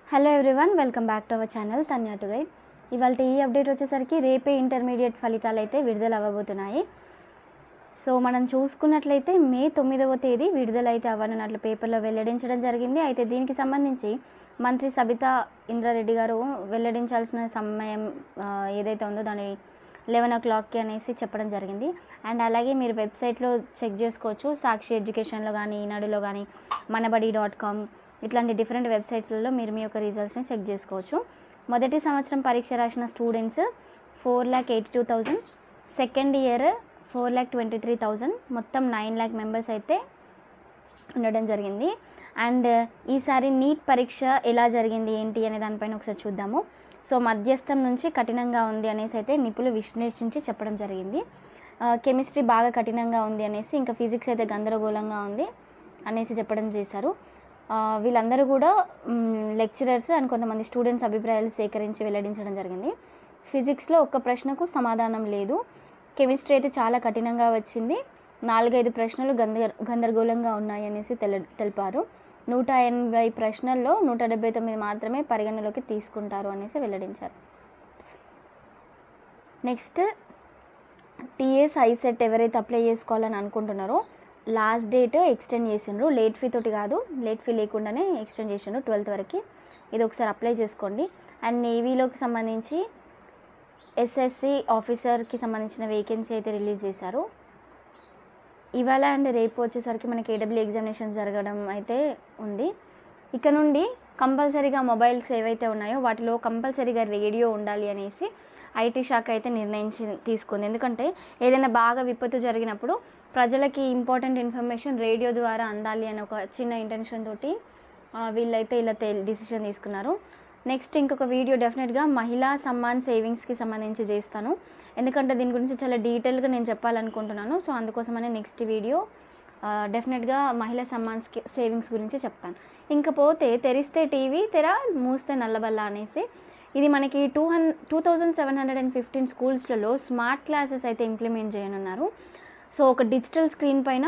hello everyone welcome back to our channel Tanya to guide ఇవాళ ఈ update వచ్చేసరికి రేపే ఇంటర్మీడియట్ ఫలితాలు అయితే విడుదల అవ్వబోతున్నాయి సో మనం చూసుకున్నట్లయితే మే తొమ్మిదవ తేదీ విడుదల అయితే అవ్వనున్నట్లు పేపర్లో వెల్లడించడం జరిగింది అయితే దీనికి సంబంధించి మంత్రి సబితా ఇంద్రారెడ్డి గారు వెల్లడించాల్సిన సమయం ఆ, ఏదైతే ఉందో దాని లెవెన్ ఓ క్లాక్కి అనేసి చెప్పడం జరిగింది అండ్ అలాగే మీరు వెబ్సైట్లో చెక్ చేసుకోవచ్చు సాక్షి ఎడ్యుకేషన్లో కానీ ఈనాడులో కానీ మనబడి డాట్ కామ్ ఇట్లాంటి డిఫరెంట్ వెబ్సైట్స్లలో మీరు మీ యొక్క రిజల్ట్స్ని చెక్ చేసుకోవచ్చు మొదటి సంవత్సరం పరీక్ష రాసిన students four lakh eighty two thousand second year four lakh twenty three thousand మొత్తం నైన్ ల్యాక్ మెంబర్స్ అయితే ఉండడం జరిగింది అండ్ ఈసారి నీట్ పరీక్ష ఎలా జరిగింది ఏంటి అనే దానిపైన ఒకసారి చూద్దాము సో మధ్యస్థం నుంచి కఠినంగా ఉంది అనేసి అయితే నిపుణులు విశ్లేషించి చెప్పడం జరిగింది కెమిస్ట్రీ బాగా కఠినంగా ఉంది అనేసి ఇంకా ఫిజిక్స్ అయితే గందరగోళంగా ఉంది అనేసి చెప్పడం చేశారు ఆ, వీళ్ళందరూ కూడా లెక్చరర్స్ అండ్ కొంతమంది స్టూడెంట్స్ అభిప్రాయాలు సేకరించి వెల్లడించడం జరిగింది ఫిజిక్స్లో ఒక్క ప్రశ్నకు సమాధానం లేదు కెమిస్ట్రీ అయితే చాలా కఠినంగా వచ్చింది నాలుగైదు ప్రశ్నలు గందర గందరగోళంగా ఉన్నాయి అనేసి తెల తెలిపారు నూట ఎనభై ప్రశ్నల్లో నూట డెబ్బై తొమ్మిది మాత్రమే పరిగణలోకి తీసుకుంటారు అనేసి వెల్లడించారు నెక్స్ట్ టీఎస్ ఐసెట్ ఎవరైతే అప్లై చేసుకోవాలని అనుకుంటున్నారో లాస్ట్ డేట్ ఎక్స్టెండ్ చేసిండ్రు లేట్ ఫీ తోటి కాదు లేట్ ఫీ లేకుండానే ఎక్స్టెండ్ చేసిండ్రు ట్వెల్త్ వరకు ఇది ఒకసారి అప్లై చేసుకోండి అండ్ నేవీలోకి సంబంధించి ఎస్ఎస్సి ఆఫీసర్కి సంబంధించిన వేకెన్సీ అయితే రిలీజ్ చేశారు ఇవాళ అండ్ రేపు వచ్చేసరికి మనకి ఏడబ్ల్యూ ఎగ్జామినేషన్స్ జరగడం అయితే ఉంది ఇక నుండి కంపల్సరీగా మొబైల్స్ ఏవైతే ఉన్నాయో వాటిలో కంపల్సరీగా రేడియో ఉండాలి అనేసి ఐటీ శాఖ అయితే నిర్ణయించి తీసుకుంది ఎందుకంటే ఏదైనా బాగా విపత్తు జరిగినప్పుడు ప్రజలకి ఇంపార్టెంట్ ఇన్ఫర్మేషన్ రేడియో ద్వారా అందాలి అనే ఒక చిన్న ఇంటెన్షన్ తోటి ఆ, వీళ్ళైతే ఇలా డిసిషన్ తీసుకున్నారు నెక్స్ట్ ఇంకొక వీడియో డెఫినెట్గా మహిళా సమ్మాన్ సేవింగ్స్కి సంబంధించి చేస్తాను ఎందుకంటే దీని గురించి చాలా డీటెయిల్గా నేను చెప్పాలనుకుంటున్నాను సో అందుకోసమనే నెక్స్ట్ వీడియో డెఫినెట్గా మహిళా సమ్మాన్ సేవింగ్స్ గురించి చెప్తాను ఇంకపోతే తెరిస్తే టీవీ తెర మూస్తే నల్లబల్ల అనేసి ఇది మనకి two hun two thousand seven hundred and fifteen స్కూల్స్లలో స్మార్ట్ క్లాసెస్ అయితే ఇంప్లిమెంట్ చేయనున్నారు సో ఒక డిజిటల్ స్క్రీన్ పైన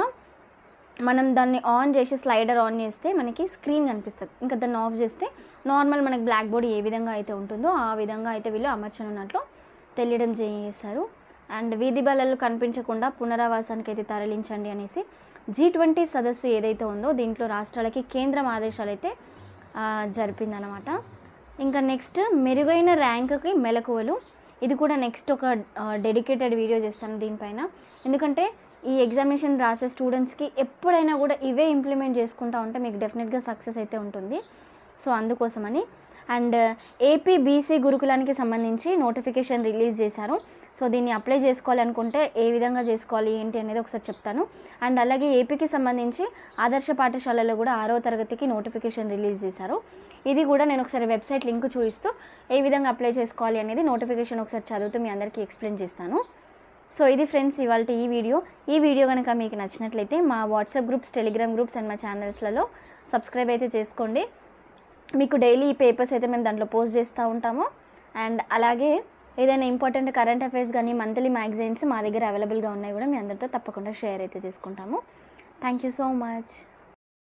మనం దాన్ని ఆన్ చేసి స్లైడర్ ఆన్ చేస్తే మనకి స్క్రీన్ కనిపిస్తుంది ఇంకా దాన్ని ఆఫ్ చేస్తే నార్మల్ మనకి బ్లాక్ బోర్డ్ ఏ విధంగా అయితే ఉంటుందో ఆ విధంగా అయితే వీళ్ళు అమర్చనున్నట్లు తెలియడం చేశారు అండ్ వీధి బలలు కనిపించకుండా పునరావాసానికి అయితే తరలించండి అనేసి జీ ట్వంటీ సదస్సు ఏదైతే ఉందో దీంట్లో రాష్ట్రాలకి కేంద్రం ఆదేశాలు అయితే ఆ, జరిపిందనమాట ఇంకా నెక్స్ట్ మెరుగైన ర్యాంకుకి మెలకువలు ఇది కూడా నెక్స్ట్ ఒక డెడికేటెడ్ వీడియో చేస్తాను దీనిపైన ఎందుకంటే ఈ ఎగ్జామినేషన్ రాసే స్టూడెంట్స్కి ఎప్పుడైనా కూడా ఇవే ఇంప్లిమెంట్ చేసుకుంటా ఉంటే మీకు డెఫినెట్గా సక్సెస్ అయితే ఉంటుంది సో అందుకోసమని అండ్ ఏపీ బీసీ గురుకులానికి సంబంధించి నోటిఫికేషన్ రిలీజ్ చేశారు సో దీన్ని అప్లై చేసుకోవాలి అనుకుంటే ఏ విధంగా చేసుకోవాలి ఏంటి అనేది ఒకసారి చెప్తాను అండ్ అలాగే ఏపీకి సంబంధించి ఆదర్శ పాఠశాలలో కూడా ఆరో తరగతికి నోటిఫికేషన్ రిలీజ్ చేశారు ఇది కూడా నేను ఒకసారి వెబ్సైట్ లింక్ చూపిస్తూ ఏ విధంగా అప్లై చేసుకోవాలి అనేది నోటిఫికేషన్ ఒకసారి చదువుతూ మీ అందరికీ ఎక్స్ప్లెయిన్ చేస్తాను సో ఇది ఫ్రెండ్స్ ఇవాళ ఈ వీడియో ఈ వీడియో కనుక మీకు నచ్చినట్లయితే మా WhatsApp groups Telegram groups and మా ఛానల్స్లలో సబ్స్క్రైబ్ అయితే చేసుకోండి మీకు డైలీ ఈ పేపర్స్ అయితే మేము దాంట్లో పోస్ట్ చేస్తూ ఉంటాము అండ్ అలాగే ఏదైనా ఇంపార్టెంట్ కరెంట్ అఫైర్స్ కానీ మంత్లీ మ్యాగజైన్స్ మా దగ్గర అవైలబుల్గా ఉన్నాయి కూడా మీ అందరితో తప్పకుండా షేర్ అయితే చేసుకుంటాము థ్యాంక్ యూ సో మచ్